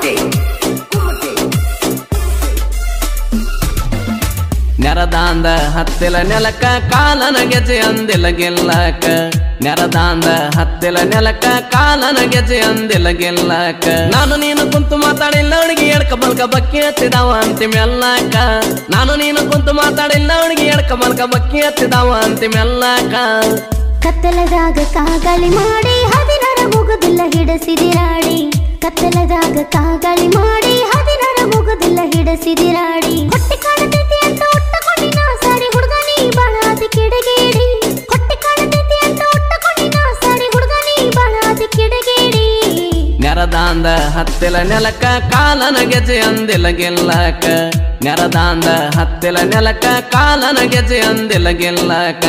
ನೆರದಾಂದ ಹತ್ತಿಲ ನೆಲಕ ಕಾಲನ ಗೆಜೆ ಅಂದಿಲ ಗೆಲ್ಲಕ ನೆರದಾಂದ ಹತ್ತಿಲ ನೆಲಕ ಕಾಲನ ಗೆಜೆ ಅಂದಿಲ ಗೆಲ್ಲಕ ನಾನು ನೀನು ಕುಂತು ಮಾತಾಡಿಲ್ಲ ಅವಳಿಗೆ ಎಡ್ಕ ಬಲ್ಕ ಬಕ್ಕಿ ಹತ್ತಿದಾವ ಅಂತಿಮ ಎಲ್ಲಾಕ ನಾನು ನೀನು ಕುಂತು ಮಾತಾಡಿಲ್ಲ ಅವಳಿಗೆ ಎಡ್ಕ ಬಲ್ಕ ಬಕ್ಕಿ ಹತ್ತಿದಾವ ಅಂತಿಮ ಎಲ್ಲಾಕ ಕತ್ತಲದಾಗ ಕಾಗಲಿ ಮಾಡಿ ಹದಿನಾರ ಮುಗುದಿಲ್ಲ ಹಿಡಸಿದಿರಾಡಿ ಕತ್ತಲದಾಗ ಕಾಗಲಿ ಮಾಡಿ ಹದಿನಾರ ಮುಗುದಿಲ್ಲ ಹಿಡಸಿದಿರಾಡಿ ಹೊಟ್ಟೆ ಕಾಣತೈತಿ ಅಂತ ಒಟ್ಟಕೊಂಡಿನ ಸಾರಿ ಹುಡುಗ ನೀ ಬಾಳಾದಿ ಕಿಡಗೇಡಿ ಹೊಟ್ಟೆ ಕಾಣತೈತಿ ಅಂತ ಒಟ್ಟಕೊಂಡಿನ ಸಾರಿ ಹುಡುಗ ನೀ ಬಾಳಾದಿ ಕಿಡಗೇಡಿ ನೆರದಾಂದ ಹತ್ತಿಲ ನೆಲಕ ಕಾಲನ ಗೆಜೆ ಅಂದಿಲ ಗೆಲ್ಲಕ ನೆರದಾಂದ ಹತ್ತಿಲ ನೆಲಕ ಕಾಲನ ಗೆಜೆ ಅಂದಿಲ ಗೆಲ್ಲಕ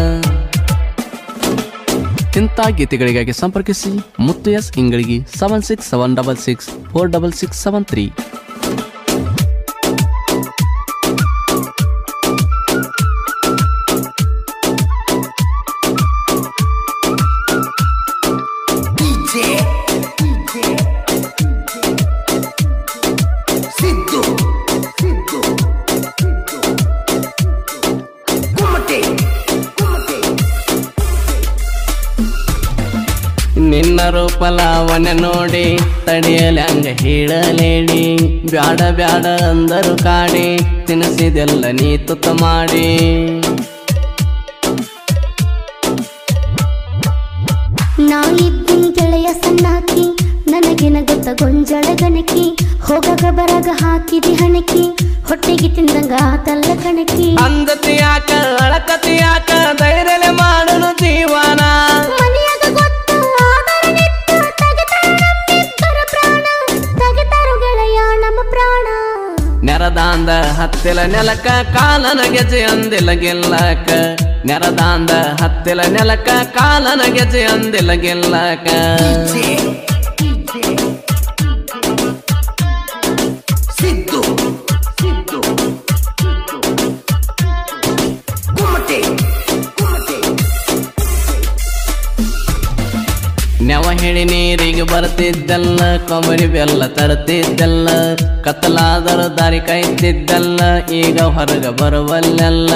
ಇಂಥ ಗೀತೆಗಳಿಗಾಗಿ ಸಂಪರ್ಕಿಸಿ ಮುತ್ತು ಎಸ್ ಇಂಗಳಿಗೆ seven six seven double six four double six seven three Siddu Siddu ಕುಮಟೆ ಕುಮಟೆ ನಿನ್ನ ರೂಪ ಲಾವಣ್ಯ ನೋಡಿ ತಡೆಯಲಿ ಹಂಗ ಹೇಳಲೇಡಿ ಬ್ಯಾಡ ಬ್ಯಾಡ ಅಂದರು ಕಾಡಿ ತಿನಿಸಿದೆಲ್ಲ ನೀ ತುತ್ತ ಮಾಡಿ ನಾ ಇದ್ದೀನಿ ಗೆಳೆಯ ಸಣ್ಣಾಕಿ ನನಗಿನ ಗೊತ್ತ ಗೊಂಜಳ ಗಣಕಿ ಹೋಗಗ ಬರಗ ಹಾಕಿದಿ ಹಣಕಿ ಹೊಟ್ಟೆಗೆ ತಿಂದಂಗ ಆತಲ್ಲ ಕಣಕಿ ಅಂದತಿ ಯಾಕ ಅಳಕತಿ ಯಾಕ ಧೈರ್ಯಲೆ ಮಾಡಲು ಜೀವನ ಮನೆಯಾಗ ಗೊತ್ತು ಆದರ ನಿತ್ತು ತೆಗೆತಾರ ನಮ್ಮಿಬ್ಬರ ಪ್ರಾಣ ತೆಗೆತಾರು ಗೆಳೆಯ ನಮ್ಮ ಪ್ರಾಣ ನೆರದಾಂದ ಹತ್ತಿಲ ನೆಲಕ ಕಾಲನ ಗೆಜೆ ಅಂದಿಲ ಗೆಲ್ಲಕ ನೆರದಾಂದ ಹತ್ತಿಲ ನೆಲಕ ಕಾಲನ ಗೆಜೆ ಅಂದಿಲ ಗೆಲ್ಲಕ ಸಿದ್ದು ಸಿದ್ದು ಕುಮಟೆ ಕುಮಟೆ ನೆವ ಹೇಳಿ ನೀರಿಗೆ ಬರ್ತಿದ್ದಲ್ಲ ಕೊಬ್ಬರಿ ಬೆಲ್ಲ ತರ್ತಿದ್ದಲ್ಲ ಕತ್ತಲಾದರೂ ದಾರಿ ಕಾಯ್ತಿದ್ದಲ್ಲ ಈಗ ಹೊರಗ ಬರುವಲ್ಲೆಲ್ಲ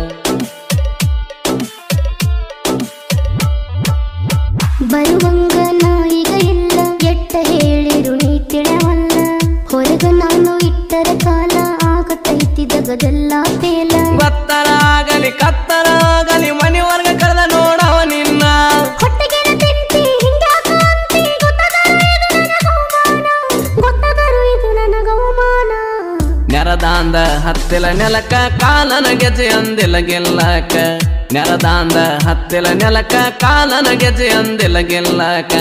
ಬರುವಂಗ ನಾ ಈಗ ಇಲ್ಲ ಎಟ್ಟ ಹೇಳಿರು ನೀ ತಿಳವಲ್ಲ ಹೊರಗ ನಾನು ಇಟ್ಟರ ಕಾಲ ಆಗತೈತಿ ಜಗದೆಲ್ಲ ತೇಲ ಗೊತ್ತರ ಆಗಲಿ ಕತ್ತರ ಆಗಲಿ ಮನೆವರ್ಗ ಕರೆದ ನೋಡವ ನಿನ್ನ ಹೊಟ್ಟೆಗೆನ ತಿಂತಿ ಹಿಂಗ್ಯಾಕ ಅಂತಿ ಗೊತ್ತದರು ಇದು ನನಗ ಅವಮಾನ ಗೊತ್ತದರು ಇದು ನನಗ ಅವಮಾನ ನೆರದಾಂದ ಹತ್ತಿಲ ನೆಲಕ ಕಾಲನ ಗೆಜೆ ಅಂದಿಲ ಗೆಲ್ಲಕ ನೆರದಾಂದ ಹತ್ತಿಲ ನೆಲಕ ಕಾಲನ ಗೆಜೆ ಅಂದಿಲ ಗೆಲ್ಲಕ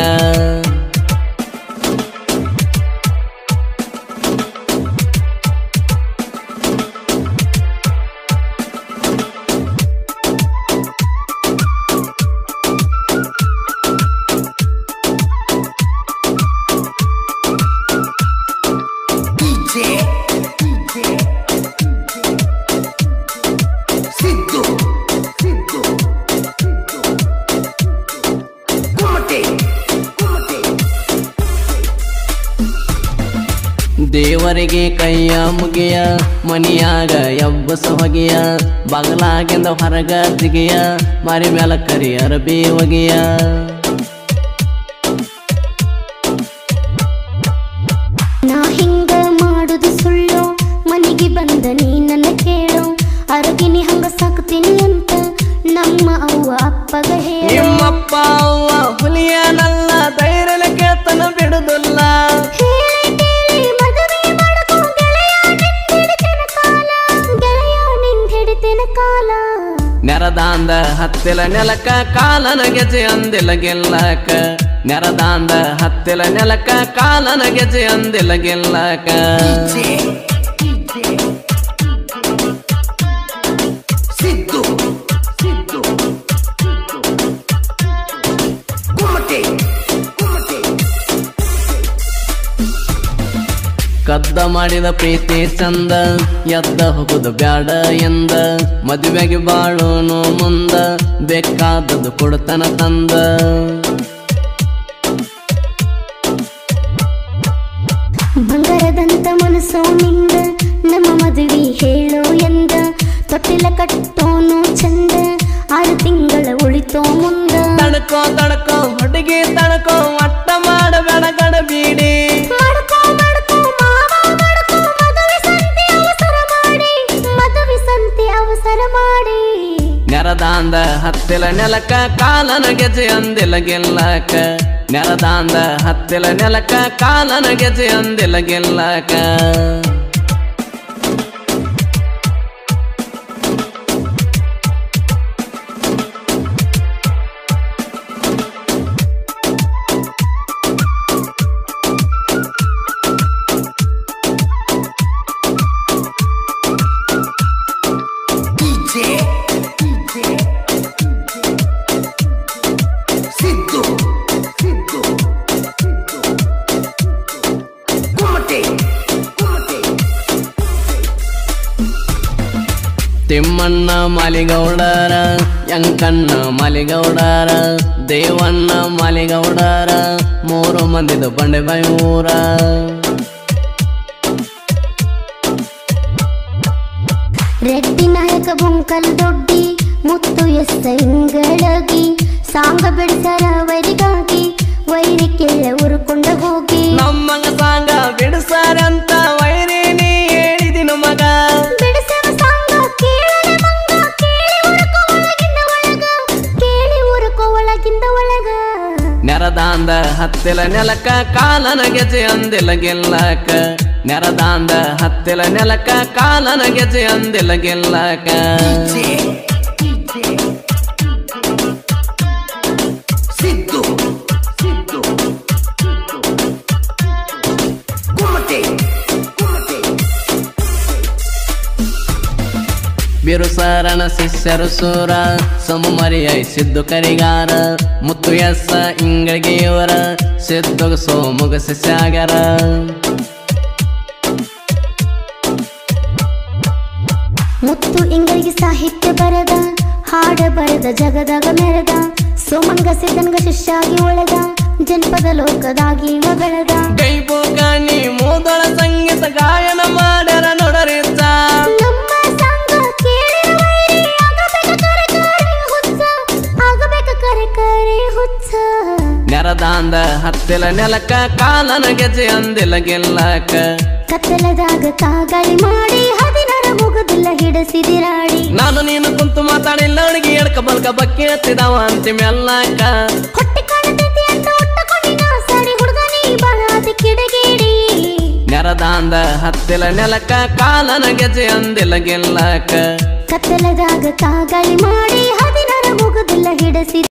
ಸಿದ್ದು ಸಿದ್ದು ಕುಮಟೆ ಕುಮಟೆ ದೇವರಿಗೆ ಕೈಯ ಮುಗಿಯ ಮನಿಯಾಗ ಎಬ್ಬಸ ಹೊಗೆಯ ಬಗಲಾಗಿಂದ ಹೊರಗ ಜಿಗಿಯ ಮರಿ ಮ್ಯಾಲ ಕರಿ ಅರಬಿ ಒಗೆಯ ನಾ ಹಿಂಗ ಮಾಡುದು ಸುಳ್ಳು ಮನೆಗೆ ಬಂದ ನೀ ನನ್ನ ಕೇಳು ಅರಗಿನಿ ಹಂಗ ಸಾಕ್ತೀನಿ ಅಂತ ನಮ್ಮ ಅವ್ವ ಅಪ್ಪಗ ಹೇಳು ನಿಮ್ಮಪ್ಪ ಅವ್ವ ಹುಲಿಯನಲ್ಲ ಧೈರ್ಯಲ ಕೇತನ ಬಿಡುದಿಲ್ಲ ಹೇಳಿ ಕೇಳಿ ಮದುವೆ ಮಾಡ್ಕೊ ಗೆಳೆಯ ನಿಂದಿಡ್ತೇನ ಕಾಲ ಗೆಳೆಯ ನಿಂದಿಡ್ತೇನ ಕಾಲ ನೆರದಾಂದ ಹತ್ತಿಲ ನೆಲಕ ಕಾಲನ ಗೆಜೆ ಅಂದಿಲ ಗೆಲ್ಲಕ ನೆರದಾಂದ ಹತ್ತಿಲ ನೆಲಕ ಕಾಲನ ಗೆಜೆ ಅಂದಿಲ ಗೆಲ್ಲಕ ಸಿದ್ದು ಸಿದ್ದು ಕುಮಟೆ ಕುಮಟೆ ಕದ್ದ ಮಾಡಿದ ಪ್ರೀತಿ ಚಂದ ಎದ್ದ ಹೋಗುದು ಬ್ಯಾಡ ಎಂದ ಮದುವೆಗೆ ಬಾಳೋನು ಮುಂದ ಬೇಕಾದದ್ದು ಕೊಡ್ತನ ತಂದ ಬಂಗಾರದಂತ ಮನಸ್ಸೋ ನಿಂದ ನಮ್ಮ ಮದುವೆ ಹೇಳೋ ಎಂದ ತೊಟ್ಟಿಲ ಕಟ್ಟೋನು ಚಂದ ಆರು ತಿಂಗಳ ಉಳಿತೋ ಮುಂದ ತಡ್ಕೋ ತಡ್ಕೋ ಹುಡುಗಿ ತಡ್ಕೋ ಒಟ್ಟ ಮಾಡಬೇಡ ಗಡಬೀಡಿ ಮಾಡ್ಕೋ ಮಾಡ್ಕೋ ಮಾವ ಮಾಡ್ಕೋ ಮದುವೆ ಸಂತೆ ಅವಸರ ಮಾಡಿ ಮದುವೆ ಸಂತೆ ಅವಸರ ಮಾಡಿ ನೆರದಾಂದ ಹತ್ತಿಲ ನೆಲಕ ಕಾಲನ ಗೆಜೆ ಅಂದಿಲ ಗೆಲ್ಲಕ ನೆರದಾಂದ ಹತ್ತಿಲ ನೆಲಕ ಕಾಲನ ಗೆಜೆ ಅಂದಿಲ ಗೆಲ್ಲಕ DJ DJ Siddu Siddu Kumate Kumate Thimmanna ಮಲಿಗೌಡರ Yankanna ಮಲಿಗೌಡರ Devanna ಮಲಿಗೌಡರ ಮೂರು ಮಂದಿದು ಬಂಡೆ ಊರ ರೆಡ್ಡಿ ನಾಯಕ ಬೊಂಕಲ್ ದೊಡ್ಡಿ ಮುತ್ತು ಎಸ್ಸ ಇಂಗಳಗಿ ಸಾಂಗ ಬಿಡಿಸರ ವೈರಿಗಾಗಿ ವೈರಿ ಕೇಳ ಉರುಕೊಂಡ ಹೋಗಿ ನಮ್ಮಂಗ ಸಾಂಗ ಬಿಡಿಸಾರಂತ ವೈರಿನಿ ಹೇಳಿದಿನು ಮಗ ಬಿಡಿಸವ ಸಾಂಗ ಕೇಳಲೆ ಮಂಗ ಕೇಳಿ ಉರುಕೋ ಒಳಗಿಂದ ಒಳಗ ಕೇಳಿ ಉರುಕೋ ಒಳಗಿಂದ ಒಳಗ ನೆರದಾಂದ ಹತ್ತಿಲ ನೆಲಕ ಕಾಲನ ಗೆಜೆ ಅಂದಿಲ ಗೆಲ್ಲಕ ನೆರದಾಂದ ಹತ್ತಿಲ ನೆಲಕ ಕಾಲನ ಗೆಜೆ ಅಂದಿಲ ಗೆಲ್ಲಕ DJ DJ Siddu Siddu Kumate Kumate ಬಿರುಸಾರನ ಶಿಷ್ಯರು ಸೂರ ಸಮುಮರಿಯೈ ಸಿದ್ದು ಕರಿಗಾರ ಮುತ್ತು ಎಸ್ಸ ಇಂಗಳಿಗೆ ಇವರ ಸಿದ್ದು ಸೋಮುಗ ಶಿಷ್ಯಾಗರ ಮುತ್ತು ಇಂಗಳಿಗೆ ಸಾಹಿತ್ಯ ಬರದ ಹಾಡ ಬರದ ಜಗದಾಗ ಮೆರೆದ ಸೋಮಂಗ ಸಿದ್ಧನ್ಗ ಶಿಷ್ಯಾಗಿ ಒಳೆದ ಜನಪದ ಲೋಕದಾಗಿ ಇವ ಬೆಳೆದ ಕೈಬೋಗಾನಿ ಮೂದೊಳ ಸಂಗೀತ ಗಾಯನ ಮಾಡ್ಯಾರ ನೋಡರಿದ್ದ ನಮ್ಮ ಸಂಘ ಕೇಳಿದ ವೈರಿ ಆಗಬೇಕ ಕರೆ ಕರೆ ಹುಚ್ಚ ಆಗಬೇಕ ಕರೆ ಕರೆ ಹುಚ್ಚ ನೆರದಾಂದ ಹತ್ತಿಲ ನೆಲಕ ಕಾಲನ ಗೆಜೆ ಅಂದಿಲ ಗೆಲ್ಲಕ ಕತ್ತಲದಾಗ ಕಾಗಳಿ ಮಾಡಿ ಹದಿನಾರ ಮುಗುದಿಲ್ಲ ಹಿಡಸಿದಿರಾಡಿ ನಾನು ನೀನು ಕುಂತು ಮಾತಾಡಿಲ್ಲ ಅಡಿಗೆ ಎಡ್ಕ ಬಲ್ಕ ಬಕ್ಕಿ ಹತ್ತಿದವ ಅಂತಿಮ ಎಲ್ಲಕ ಹೊಟ್ಟೆ ಕಾಣತೈತಿ ಅಂತ ಒಟ್ಟಕೊಂಡಿನ ಸರಿ ಹುಡುಗನಿ ಬಾಳಾದಿ ಕಿಡಗೇಡಿ ನೆರದಾಂದ ಹತ್ತಿಲ ನೆಲಕ ಕಾಲನ ಗೆಜೆ ಅಂದಿಲ ಗೆಲ್ಲಕ ಕತ್ತಲದಾಗ ಕಾಗಳಿ ಮಾಡಿ ಹದಿನಾರ ಮುಗುದಿಲ್ಲ ಹಿಡಸಿ